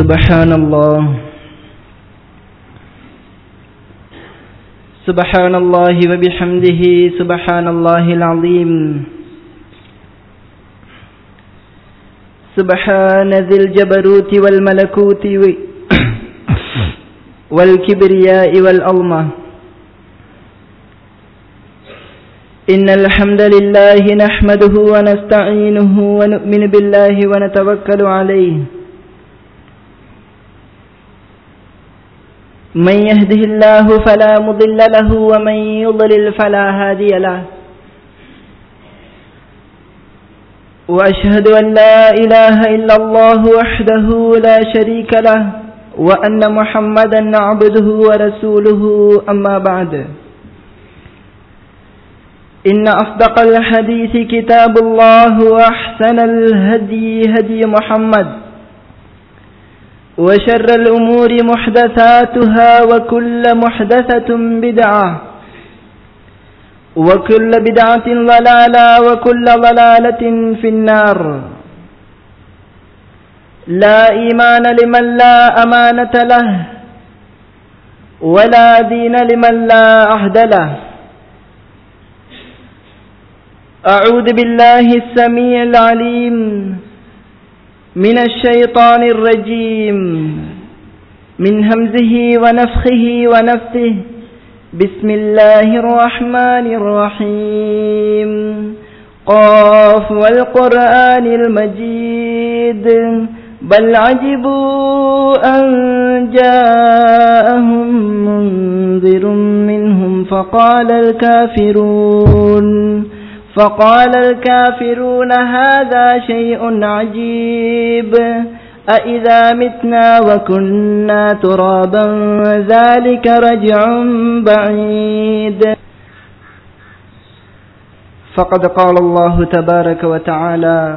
سبحان الله سبحان الله وبحمده سبحان الله العظيم سبحان ذي الجبروت والملكوت والكبرياء والعظمة إن الحمد لله نحمده ونستعينه ونؤمن بالله ونتوكل عليه من يهده الله فلا مضل له ومن يضلل فلا هادي له وأشهد أن لا إله إلا الله وحده لا شريك له وأن محمدا عبده ورسوله أما بعد إن أصدق الحديث كتاب الله وأحسن الهدي هدي محمد وشر الأمور محدثاتها وكل محدثة بدعة وكل بدعة ضلالة وكل ضلالة في النار لا إيمان لمن لا أمانة له ولا دين لمن لا عهد له أعوذ بالله السميع العليم من الشيطان الرجيم من همزه ونفخه ونفثه بسم الله الرحمن الرحيم قاف والقرآن المجيد بل عجبوا أن جاءهم منذر منهم فقال الكافرون فقال الكافرون هذا شيء عجيب أإذا متنا وكنا ترابا ذلك رجع بعيد فقد قال الله تبارك وتعالى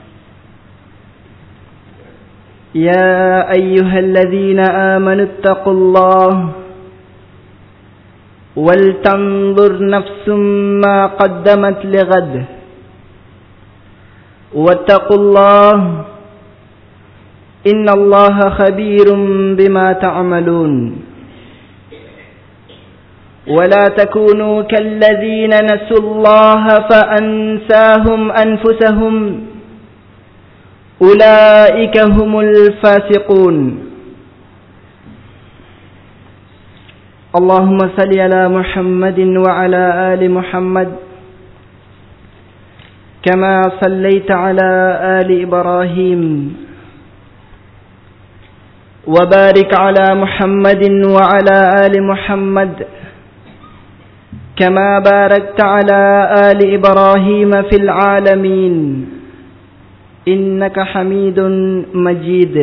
يا أيها الذين آمنوا اتقوا الله ولتنظر نفس ما قدمت لغد واتقوا الله إن الله خبير بما تعملون ولا تكونوا كالذين نسوا الله فأنساهم أنفسهم أولئك هم الفاسقون اللهم صل على محمد وعلى آل محمد كما صليت على آل إبراهيم وبارك على محمد وعلى آل محمد كما باركت على آل إبراهيم في العالمين إنك حميد مجيد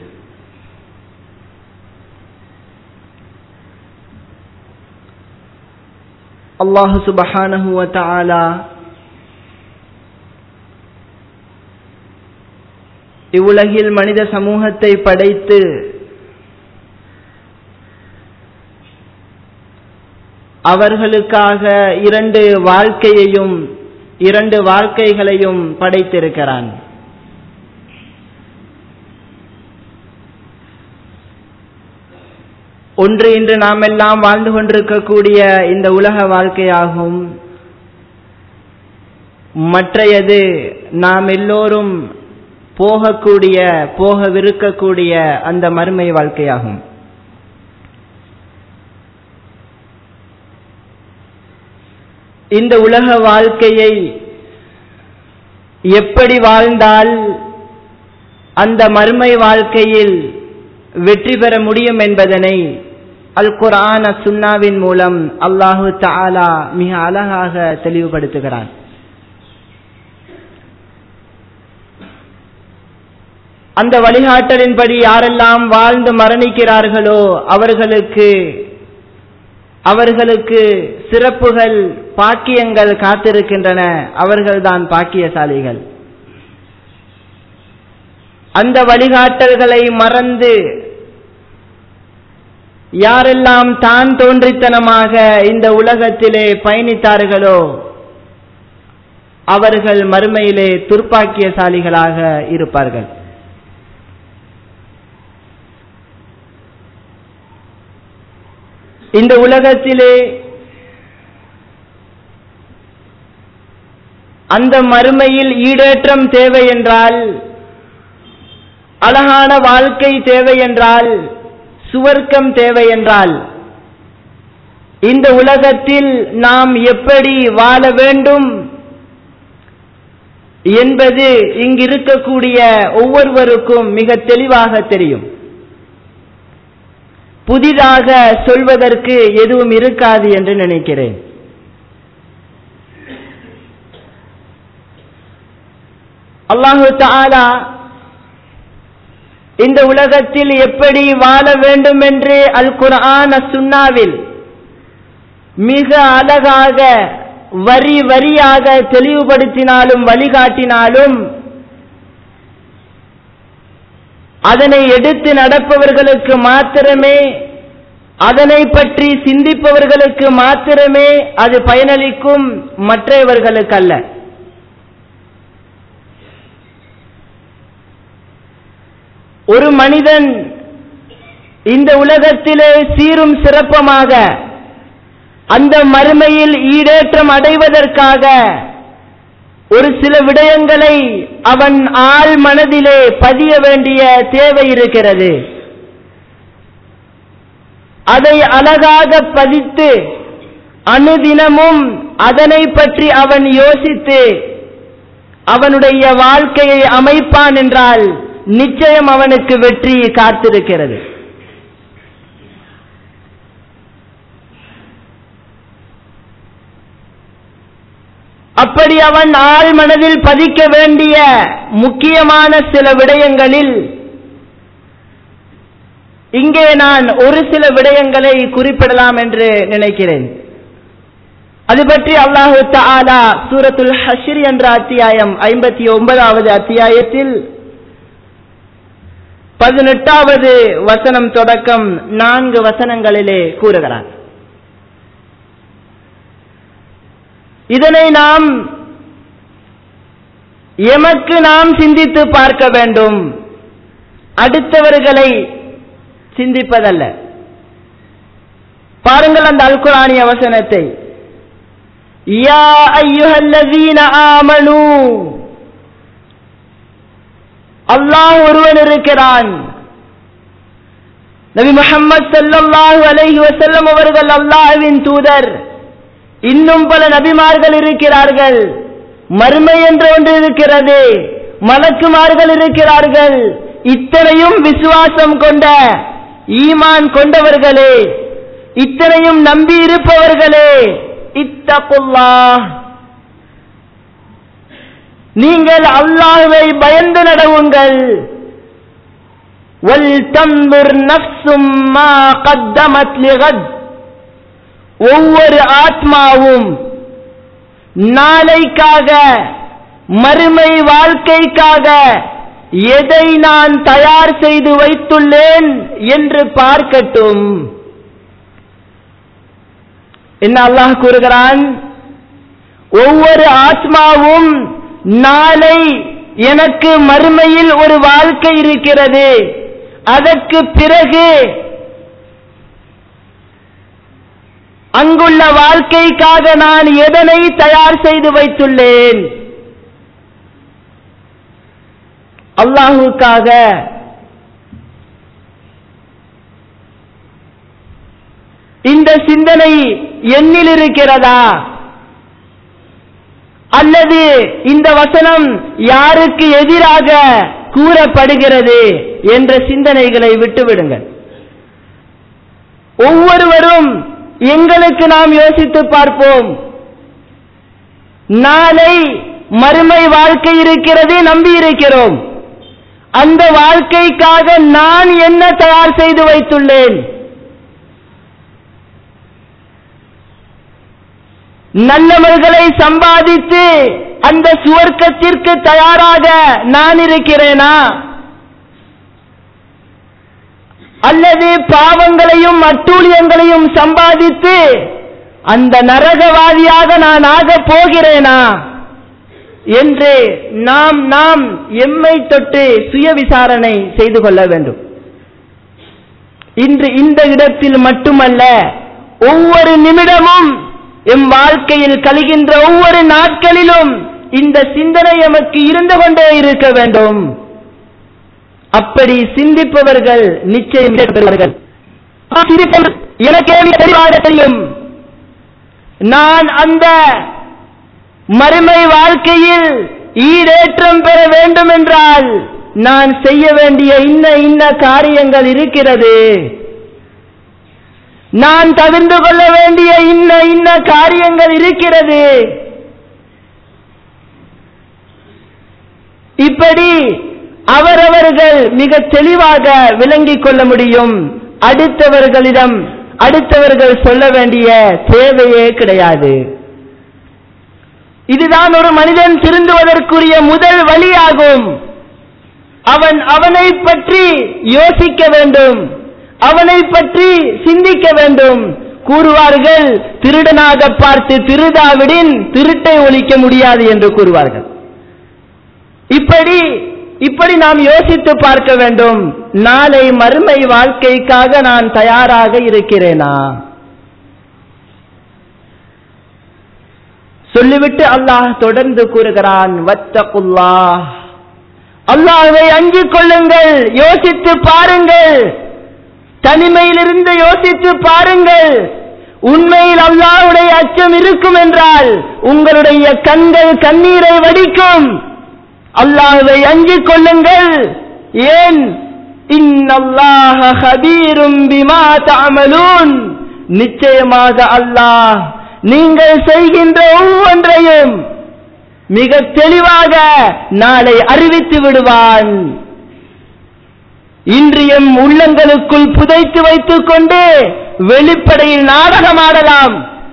அல்லாஹு சுபஹானஹு வ தஆலா இவ்வுலகில் மனித சமூகத்தை படைத்து அவர்களுக்காக இரண்டு வாழ்க்கையையும் இரண்டு வாழ்க்கைகளையும் படைத்திருக்கிறான் ஒன்று இன்று நாம் எல்லாம் வாழ்ந்து கொண்டிருக்கக்கூடிய இந்த உலக வாழ்க்கையாகும் மற்றையது நாம் எல்லோரும் போகக்கூடிய போகவிருக்கக்கூடிய அந்த மறுமை வாழ்க்கையாகும் இந்த உலக வாழ்க்கையை எப்படி வாழ்ந்தால் அந்த மறுமை வாழ்க்கையில் வெற்றி பெற முடியும் என்பதனை அல் குரான் சுன்னாவின் மூலம் அல்லாஹு தாலா மிக அழகாக தெளிவுபடுத்துகிறான் அந்த வழிகாட்டலின்படி யாரெல்லாம் வாழ்ந்து மரணிக்கிறார்களோ அவர்களுக்கு அவர்களுக்கு சிறப்புகள் பாக்கியங்கள் காத்திருக்கின்றன அவர்கள்தான் பாக்கியசாலிகள் அந்த வழிகாட்டல்களை மறந்து யாரெல்லாம் தான் தோன்றித்தனமாக இந்த உலகத்திலே பயணித்தார்களோ அவர்கள் மறுமையிலே துர்ப்பாக்கியசாலிகளாக இருப்பார்கள் இந்த உலகத்திலே அந்த மறுமையில் ஈடேற்றம் தேவை என்றால் அழகான வாழ்க்கை தேவை என்றால் சுவர்க்கம் தேவை என்றால் இந்த உலகத்தில் நாம் எப்படி வாழ வேண்டும் என்பது இங்கு இருக்கக்கூடிய ஒவ்வொருவருக்கும் மிக தெளிவாக தெரியும் புதிதாக சொல்வதற்கு எதுவும் இருக்காது என்று நினைக்கிறேன் அல்லாஹு தாலா இந்த உலகத்தில் எப்படி வாழ வேண்டும் என்று அல் குர்ஆன் சுன்னாவில் மிக அழகாக வரி வரியாக தெளிவுபடுத்தினாலும் வழிகாட்டினாலும் அதனை எடுத்து நடப்பவர்களுக்கு மாத்திரமே அதனை பற்றி சிந்திப்பவர்களுக்கு மாத்திரமே அது பயனளிக்கும் மற்றவர்களுக்கு அல்ல ஒரு மனிதன் இந்த உலகத்திலே சீரும் சிறப்பமாக அந்த மறுமையில் ஈடேற்றம் அடைவதற்காக ஒரு சில விடயங்களை அவன் ஆள் மனதிலே பதிய வேண்டிய தேவை இருக்கிறது அதை அழகாக பதித்து அனுதினமும் அதனை பற்றி அவன் யோசித்து அவனுடைய வாழ்க்கையை அமைப்பான் என்றால் நிச்சயம் அவனுக்கு வெற்றி காத்திருக்கிறது அப்படி அவன் ஆள் மனதில் பதிக்க வேண்டிய முக்கியமான சில விடயங்களில் இங்கே நான் ஒரு சில விடயங்களை குறிப்பிடலாம் என்று நினைக்கிறேன் அது பற்றி அல்லாஹு தாலா சூரத்துல் ஹஷிர் என்ற அத்தியாயம் ஐம்பத்தி ஒன்பதாவது அத்தியாயத்தில் பதினெட்டாவது வசனம் தொடக்கம் நான்கு வசனங்களிலே கூறுகிறார் இதனை நாம் எமக்கு நாம் சிந்தித்து பார்க்க வேண்டும் அடுத்தவர்களை சிந்திப்பதல்ல பாருங்கள் அந்த அல்குரானிய வசனத்தை யா ஐயுஹல்லதீன ஆமனு அல்லாஹ் ஒருவன் இருக்கிறான் நபி முஹம்மது ஸல்லல்லாஹு அலைஹி வஸல்லம் அவர்கள் அல்லாஹ்வின் தூதர் இன்னும் பல நபிமார்கள் இருக்கிறார்கள் மறுமை என்ற ஒன்று இருக்கிறது மலக்குமார்கள் இருக்கிறார்கள் இத்தனையும் விசுவாசம் கொண்ட ஈமான் கொண்டவர்களே இத்தனையும் நம்பி இருப்பவர்களே இத்தகுல்லா நீங்கள் அல்லாஹ்வை பயந்து நடவுங்கள் வல் தந்துர் நஃப்சும் மா கத்தமத் லிகத் ஒவ்வொரு ஆத்மாவும் நாளைக்காக மறுமை வாழ்க்கைக்காக எதை நான் தயார் செய்து வைத்துள்ளேன் என்று பார்க்கட்டும் என்ன அல்லாஹ் கூறுகிறான் ஒவ்வொரு ஆத்மாவும் நாளை எனக்கு மறுமையில் ஒரு வாழ்க்கை இருக்கிறது அதற்கு பிறகு அங்குள்ள வாழ்க்கைக்காக நான் எதனை தயார் செய்து வைத்துள்ளேன் அல்லாஹுக்காக இந்த சிந்தனை என்னில் இருக்கிறதா அல்லது இந்த வசனம் யாருக்கு எதிராக கூறப்படுகிறது என்ற சிந்தனைகளை விட்டுவிடுங்கள் ஒவ்வொருவரும் எங்களுக்கு நாம் யோசித்து பார்ப்போம் நாளை மறுமை வாழ்க்கை இருக்கிறது நம்பி இருக்கிறோம் அந்த வாழ்க்கைக்காக நான் என்ன தயார் செய்து வைத்துள்ளேன் நல்லவர்களை சம்பாதித்து அந்த சுவர்க்கத்திற்கு தயாராக நான் இருக்கிறேனா அல்லது பாவங்களையும் அட்டூழியங்களையும் சம்பாதித்து அந்த நரகவாதியாக நான் ஆகப் போகிறேனா என்று நாம் நாம் எம்மை தொட்டு சுய விசாரணை செய்து கொள்ள வேண்டும் இன்று இந்த இடத்தில் மட்டுமல்ல ஒவ்வொரு நிமிடமும் எம் வாழ்க்கையில் கழிகின்ற ஒவ்வொரு நாட்களிலும் இந்த சிந்தனை எமக்கு இருந்து கொண்டே இருக்க வேண்டும் அப்படி சிந்திப்பவர்கள் நிச்சயம் பெறுவார்கள் எனக்கே தெளிவாக தெரியும் நான் அந்த மறுமை வாழ்க்கையில் ஈடேற்றம் பெற வேண்டும் என்றால் நான் செய்ய வேண்டிய இன்ன இன்ன காரியங்கள் இருக்கிறது நான் தவிர்ந்து கொள்ள வேண்டிய இன்ன இன்ன காரியங்கள் இருக்கிறது இப்படி அவரவர்கள் மிக தெளிவாக விளங்கிக் கொள்ள முடியும் அடுத்தவர்களிடம் அடுத்தவர்கள் சொல்ல வேண்டிய தேவையே கிடையாது இதுதான் ஒரு மனிதன் திருந்துவதற்குரிய முதல் வழியாகும் அவன் அவனை பற்றி யோசிக்க வேண்டும் அவனை பற்றி சிந்திக்க வேண்டும் கூறுவார்கள் திருடனாக பார்த்து திருடாவிடின் திருட்டை ஒழிக்க முடியாது என்று கூறுவார்கள் இப்படி இப்படி நாம் யோசித்து பார்க்க வேண்டும் நாளை மறுமை வாழ்க்கைக்காக நான் தயாராக இருக்கிறேனா சொல்லிவிட்டு அல்லாஹ் தொடர்ந்து கூறுகிறான் வத்தகுல்லா அல்லாஹ்வை அஞ்சிக் கொள்ளுங்கள் யோசித்து பாருங்கள் தனிமையிலிருந்து யோசித்து பாருங்கள் உண்மையில் அல்லாஹ்வுடைய அச்சம் இருக்கும் என்றால் உங்களுடைய கண்கள் கண்ணீரை வடிக்கும் அல்லாஹ்வை அஞ்சிக் கொள்ளுங்கள் ஏன் இன்னல்லாஹ ஹபீரும் பிமா தஅமலூன் நிச்சயமாக அல்லாஹ் நீங்கள் செய்கின்ற ஒவ்வொன்றையும் மிக தெளிவாக நாளை அறிவித்து விடுவான் இன்று எம் உள்ளங்களுக்குள் புதைத்து வைத்துக் கொண்டு வெளிப்படையில் நாடகமாடலாம்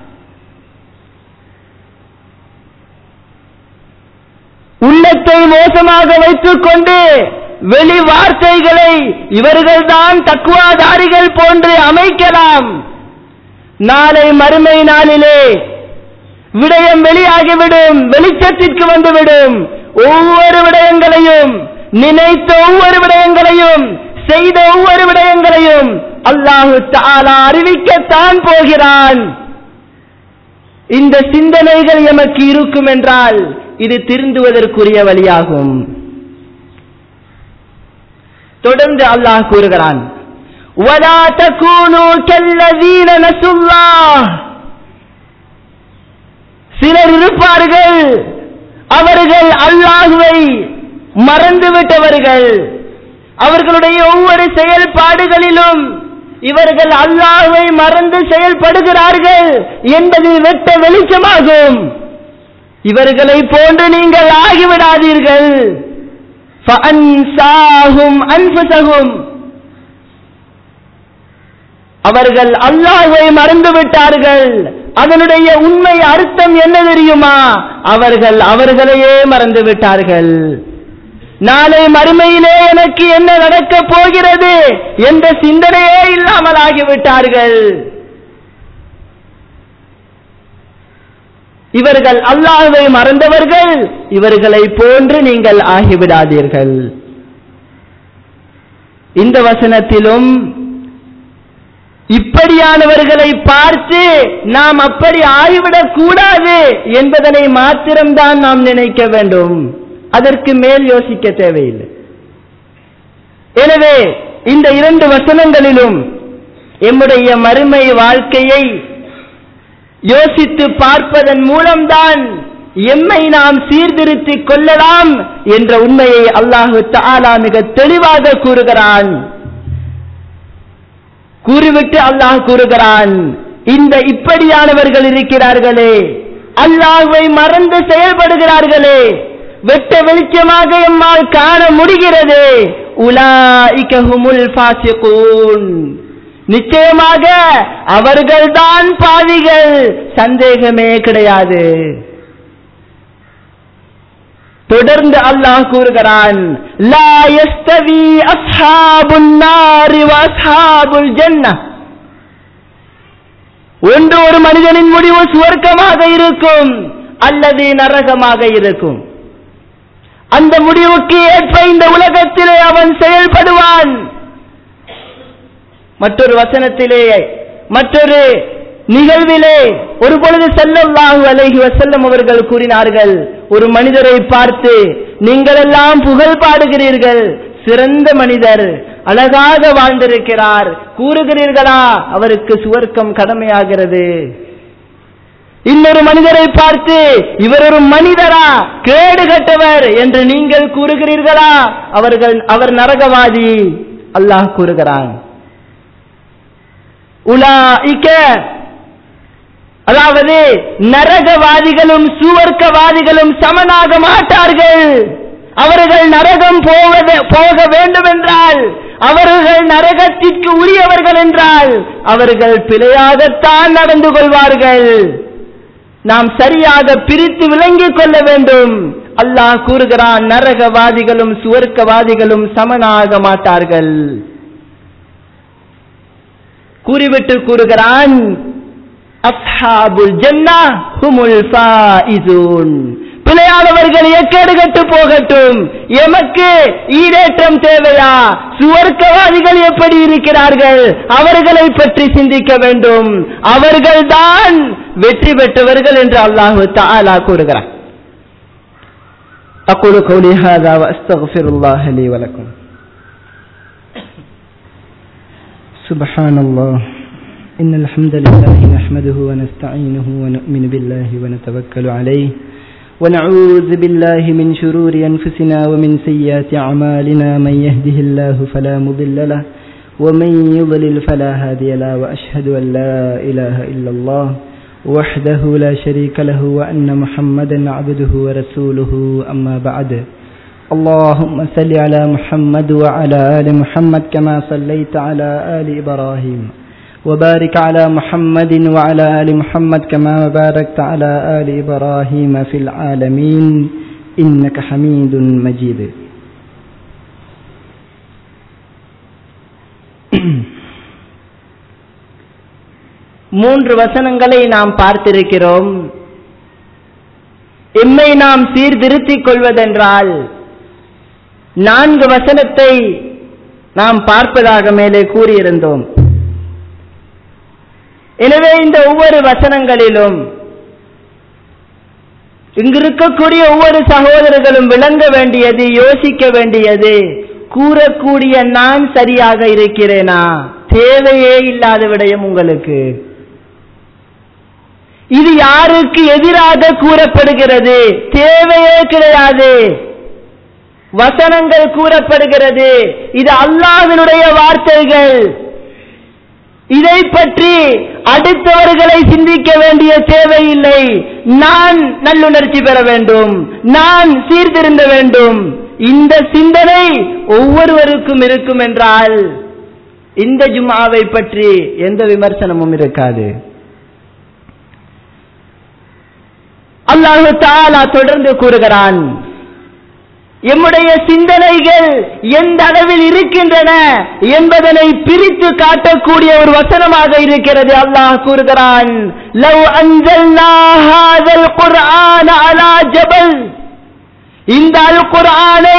உள்ளத்தை மோசமாக வைத்துக் கொண்டு வெளி வார்த்தைகளை இவர்கள்தான் தக்குவாதாரிகள் போன்று அமைக்கலாம் நாளை மறுமை நாளிலே விடயம் வெளியாகிவிடும் வெளிச்சத்திற்கு வந்துவிடும் ஒவ்வொரு விடயங்களையும் நினைத்த ஒவ்வொரு விடயங்களையும் செய்த ஒவ்வொரு விடயங்களையும் அல்லாஹு தாலா அறிவிக்கத்தான் போகிறான் இந்த சிந்தனைகள் எமக்கு இருக்கும் என்றால் இது திருந்துவதற்குரிய வழியாகும் தொடர்ந்து அல்லாஹ் கூறுகிறான் وَلَا تَكُونُوا كَالَّذِينَ نَسُوا اللَّهَ சிலர் இருப்பார்கள் அவர்கள் அல்லாஹுவை மறந்துவிட்டவர்கள் அவர்களுடைய ஒவ்வொரு செயல்பாடுகளிலும் இவர்கள் அல்லாஹுவை மறந்து செயல்படுகிறார்கள் என்பது வெட்ட வெளிச்சமாகும் இவர்களை போன்று நீங்கள் ஆகிவிடாதீர்கள் فَأَنْسَاهُمْ أَنفُسَهُمْ அவர்கள் அல்லாஹ்வை மறந்து விட்டார்கள் அதனுடைய உண்மை அர்த்தம் என்ன தெரியுமா அவர்கள் அவர்களையே மறந்து விட்டார்கள் நாளை மறுமையிலே எனக்கு என்ன நடக்கப் போகிறது என்ற சிந்தனையே இல்லாமல் ஆகிவிட்டார்கள் இவர்கள் அல்லாஹ்வை மறந்தவர்கள் இவர்களை போன்று நீங்கள் ஆகிவிடாதீர்கள் இந்த வசனத்திலும் இப்படியானவர்களை பார்த்து நாம் அப்படி ஆகிவிடக் கூடாது என்பதனை மாத்திரம்தான் நாம் நினைக்க வேண்டும் அதற்கு மேல் யோசிக்க தேவையில்லை எனவே இந்த இரண்டு வசனங்களிலும் எம்முடைய மறுமை வாழ்க்கையை யோசித்து பார்ப்பதன் மூலம்தான் எம்மை நாம் சீர்திருத்திக் கொள்ளலாம் என்ற உண்மையை அல்லாஹு தஆலா மிக தெளிவாக கூறுகிறான் கூறிவிட்டு அல்லாஹ் கூறுகிறான் இந்த இப்படியானவர்கள் இருக்கிறார்களே அல்லாஹ்வை மறந்து செயல்படுகிறார்களே வெட்ட வெளிச்சமாக எம்மால் காண முடிகிறது உலாஇகஹுமுல் ஃபாசிகூன் நிச்சயமாக அவர்கள்தான் பாவிகள் சந்தேகமே கிடையாது தொடர்ந்து அல்லாஹ் கூறுகிறான் லா யஸ்தவி அஸ்ஹாபுன் நாரி வ அஸ்ஹாபுல் ஜன்னah ஒன்று ஒரு மனிதனின் முடிவு சுவர்க்கமாக இருக்கும் அல்லது நரகமாக இருக்கும் அந்த முடிவுக்கு ஏற்ப இந்த உலகத்திலே அவன் செயல்படுவான் மற்றொரு வசனத்திலே மற்றொரு நிகழ்விலே ஒரு பொழுது செல்லல்லாஹு அலைஹி வஸல்லம் அவர்கள் கூறினார்கள் ஒரு மனிதரை பார்த்து நீங்கள் எல்லாம் புகழ் பாடுகிறீர்கள் சிறந்த மனிதர் அழகாக வாழ்ந்திருக்கிறார் கூறுகிறீர்களா அவருக்கு சுவர்க்கம் கடமையாகிறது இன்னொரு மனிதரை பார்த்து இவர் ஒரு மனிதரா கேடு கட்டவர் என்று நீங்கள் கூறுகிறீர்களா அவர்கள் அவர் நரகவாதி அல்லாஹ் கூறுகிறான் உலாஇக அதாவது நரகவாதிகளும் சுவர்க்கவாதிகளும் சமனாக மாட்டார்கள் அவர்கள் நரகம் போவத போக வேண்டும் என்றால் அவர்கள் நரகத்திற்கு உரியவர்கள் என்றால் அவர்கள் பிழையாகத்தான் நடந்து கொள்வார்கள் நாம் சரியாக பிரித்து விளங்கிக் கொள்ள வேண்டும் அல்லாஹ் கூறுகிறான் நரகவாதிகளும் சுவர்க்கவாதிகளும் சமனாக மாட்டார்கள் கூறிவிட்டு கூறுகிறான் அஸ்ஹாபுல் ஜன்னா ஹுமுல் ஃபாயிசூன் பிழையாதவர்கள் எக்கேடு கட்டு போகட்டும் எமக்கு ஈடேற்றம் தேவையா சுவர்க்கவாதிகள் எப்படி இருக்கிறார்கள் அவர்களை பற்றி சிந்திக்க வேண்டும் அவர்கள்தான் வெற்றி பெற்றவர்கள் என்று அல்லாஹு தஆலா கூறுகிறார் أقول قولي هذا وأستغفر الله لي ولكم سبحان الله إن الحمد لله نحمده ونستعينه ونؤمن بالله ونتوكل عليه ونعوذ بالله من شرور أنفسنا ومن سيئات أعمالنا من يهده الله فلا مضل له ومن يضلل فلا هادي له وأشهد أن لا إله إلا الله وحده لا شريك له وأن محمدا عبده ورسوله أما بعد اللهم صل على محمد وعلى آل محمد كما صليت على آل إبراهيم وبارك على محمد وعلى آل محمد كما باركت على آل إبراهيم في العالمين إنك حميد مجيد மூன்று வசனங்களை நாம் பார்த்திருக்கிறோம் எம்மை நாம் சீர்திருத்திக் கொள்வதென்றால் நான்கு வசனத்தை நாம் பார்ப்பதாக மேலே கூறியிருந்தோம் எனவே இந்த ஒவ்வொரு வசனங்களிலும் இங்கிருக்கக்கூடிய ஒவ்வொரு சகோதரர்களும் விளங்க வேண்டியது யோசிக்க வேண்டியது கூறக்கூடிய நான் சரியாக இருக்கிறேனா தேவையே இல்லாத விடயம் உங்களுக்கு இது யாருக்கு எதிராக கூறப்படுகிறது தேவையே கிடையாது வசனங்கள் கூறப்படுகிறது இது அல்லாஹ்வினுடைய வார்த்தைகள் இதை பற்றி அடுத்தவர்களை சிந்திக்க வேண்டிய தேவையில்லை நான் நல்லுணர்ச்சி பெற வேண்டும் நான் சீர்திருந்த வேண்டும் இந்த சிந்தனை ஒவ்வொருவருக்கும் இருக்கும் என்றால் இந்த ஜும்மாவை பற்றி எந்த விமர்சனமும் இருக்காது அல்லாஹு தாலா தொடர்ந்து கூறுகிறான் எம்முடைய சிந்தனைகள் எந்த அளவில் இருக்கின்றன என்பதனை பிரித்து காட்டக்கூடிய ஒரு வசனமாக இருக்கிறது அல்லாஹ் கூறுகிறான் லவ் அன்சல்னா ஹாதல் குர்ஆன அலா ஜபல் இந்த அல் குர்ஆனை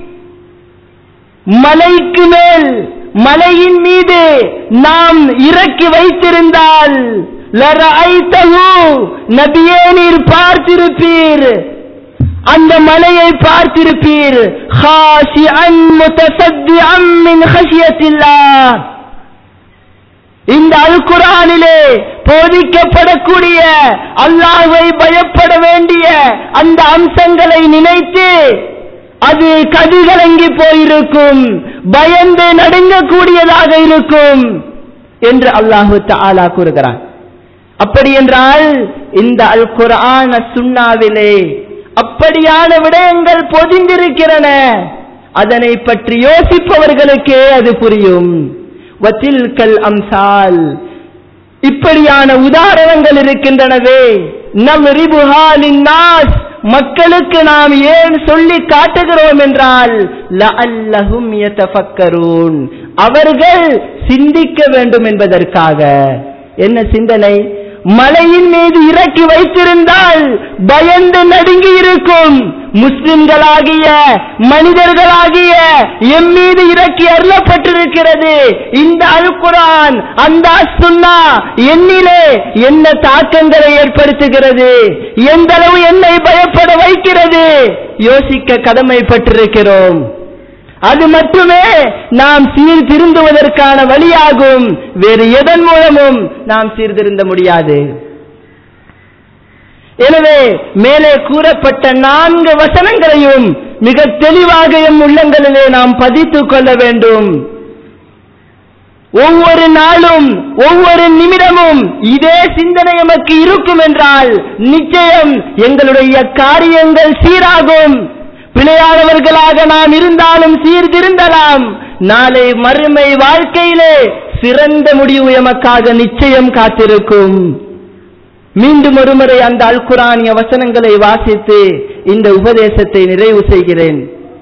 மலைக்கு மேல் மலையின் மீது நாம் இறக்கி வைத்திருந்தால் லரஐத்தஹு நபியே நீர் பார்த்திருப்பீர் அந்த மலையை பார்த்திருப்பீர் ஹாஷிஅன் முத்தசத்திஅம் மின் ஹஷியத்தில்லாஹ் இந்த அல் குரானிலே போதிக்கப்படக்கூடிய அல்லாஹ்வை பயப்பட வேண்டிய அந்த அம்சங்களை நினைத்து அது கதிகலங்கி போயிருக்கும் பயந்து நடுங்கக்கூடியதாக இருக்கும் என்று அல்லாஹு தஆலா கூறுகிறான் அப்படி என்றால் இந்த அல் குர்ஆன சுன்னாவிலே அப்படியான விடயங்கள் பொதிந்திருக்கிறன அதனை பற்றி யோசிப்பவர்களுக்கே அது புரியும் வத்தில்கல் அம்சால் இப்படியான உதாரணங்கள் இருக்கின்றனவே நம் நாஸ் மக்களுக்கு நாம் ஏன் சொல்லி காட்டுகிறோம் என்றால் லஅல்லஹும் யதஃபக்கரூன் அவர்கள் சிந்திக்க வேண்டும் என்பதற்காக என்ன சிந்தனை மலையின் மீது இறக்கி வைத்திருந்தால் பயந்து நடுங்கி இருக்கும் முஸ்லிம்களாகிய மனிதர்களாகிய எம் மீது இறக்கி அருளப்பட்டிருக்கிறது இந்த அல் குரான் அந்த சுன்னா என்னிலே என்ன தாக்கங்களை ஏற்படுத்துகிறது எந்த அளவு என்னை பயப்பட வைக்கிறது யோசிக்க கடமைப்பட்டிருக்கிறோம் அது மட்டுமே நாம் சீர்திருந்துவதற்கான வழியாகும் வேறு எதன் மூலமும் நாம் சீர்திருந்த முடியாது எனவே மேலே கூறப்பட்ட நான்கு வசனங்களையும் மிக தெளிவாக எம் உள்ளங்களிலே நாம் பதித்துக் கொள்ள வேண்டும் ஒவ்வொரு நாளும் ஒவ்வொரு நிமிடமும் இதே சிந்தனை எமக்கு இருக்கும் என்றால் நிச்சயம் எங்களுடைய காரியங்கள் சீராகும் பிழையானவர்களாக நாம் இருந்தாலும் சீர்திருந்தலாம் நாளை மறுமை வாழ்க்கையிலே சிறந்த முடிவு எமக்காக நிச்சயம் காத்திருக்கும் மீண்டும் ஒருமுறை அந்த அல் குரானிய வசனங்களை வாசித்து இந்த உபதேசத்தை நிறைவு செய்கிறேன்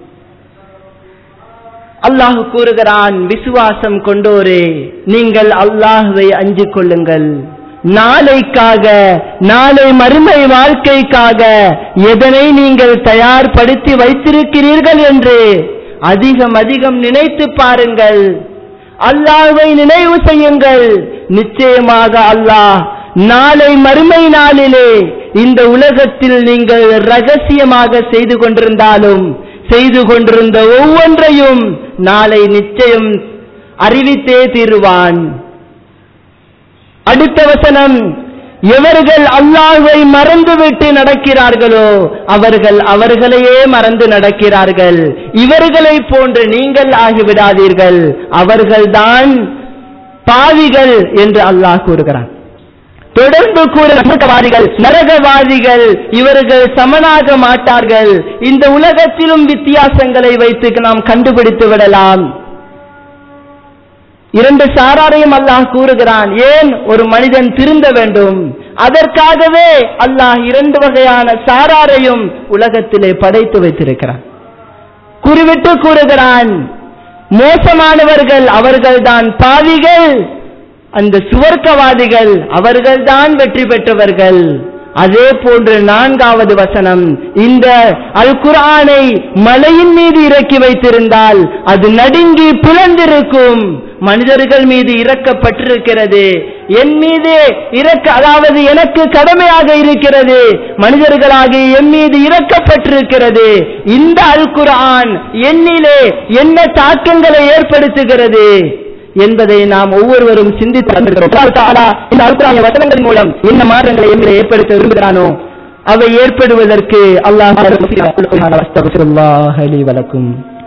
அல்லாஹ் கூறுகிறான் விசுவாசம் கொண்டோரே நீங்கள் அல்லாஹுவை அஞ்சிக் கொள்ளுங்கள் நாளைக்காக நாளை மறுமை வாழ்க்கைக்காக எதனை நீங்கள் தயார்படுத்தி வைத்திருக்கிறீர்கள் என்று அதிகம் அதிகம் நினைத்து பாருங்கள் அல்லாஹ்வை நினைவு செய்யுங்கள் நிச்சயமாக அல்லாஹ் நாளை மறுமை நாளிலே இந்த உலகத்தில் நீங்கள் ரகசியமாக செய்து கொண்டிருந்தாலும் செய்து கொண்டிருந்த ஒவ்வொன்றையும் நாளை நிச்சயம் அறிவித்தே தீருவான் அடுத்த வசனம் எவர்கள் அல்லாஹ்வை மறந்துவிட்டு நடக்கிறார்களோ அவர்கள் அவர்களையே மறந்து நடக்கிறார்கள் இவர்களை போன்று நீங்கள் ஆகிவிடாதீர்கள் அவர்கள்தான் பாவிகள் என்று அல்லாஹ் கூறுகிறான் தொடர்ந்து கூற நரகவாதிகள் நரகவாதிகள் இவர்கள் சமனாக மாட்டார்கள் இந்த உலகத்திலும் வித்தியாசங்களை வைத்து நாம் கண்டுபிடித்து விடலாம் இரண்டு சாராரையும் அல்லாஹ் கூறுகிறான் ஏன் ஒரு மனிதன் திருந்த வேண்டும் அதற்காகவே அல்லாஹ் இரண்டு வகையான சாராரையும் உலகத்திலே படைத்து வைத்திருக்கிறான் குறிவிட்டு கூறுகிறான் மோசமானவர்கள் அவர்கள்தான் பாவிகள் அந்த சுவர்க்கவாதிகள் அவர்கள்தான் வெற்றி பெற்றவர்கள் அதே போன்று நான்காவது வசனம் இந்த அல் குர்ஆனை மலையின் மீது இறக்கி வைத்திருந்தால் அது நடுங்கி பிளந்திருக்கும் மனிதர்கள் மீது இறக்கப்பட்டிருக்கிறது என் மீது இறக்க அதாவது எனக்கு கடமையாக இருக்கிறது மனிதர்களாகிய என் மீது இறக்கப்பட்டிருக்கிறது இந்த அல் குர்ஆன் என்னிலே என்ன தாக்கங்களை ஏற்படுத்துகிறது என்பதை நாம் ஒவ்வொருவரும் சிந்தித்து வந்திருக்கிறோம் அல்லாஹ் தஆலா இந்த அல்குரானிய வசனங்களின் மூலம் என்ன மாற்றங்களை எங்களை ஏற்படுத்த விரும்புகிறானோ அவை ஏற்படுவதற்கு அல்லாஹ் அஸ்தக்ஃபிருல்லாஹ் லி வலக்கும்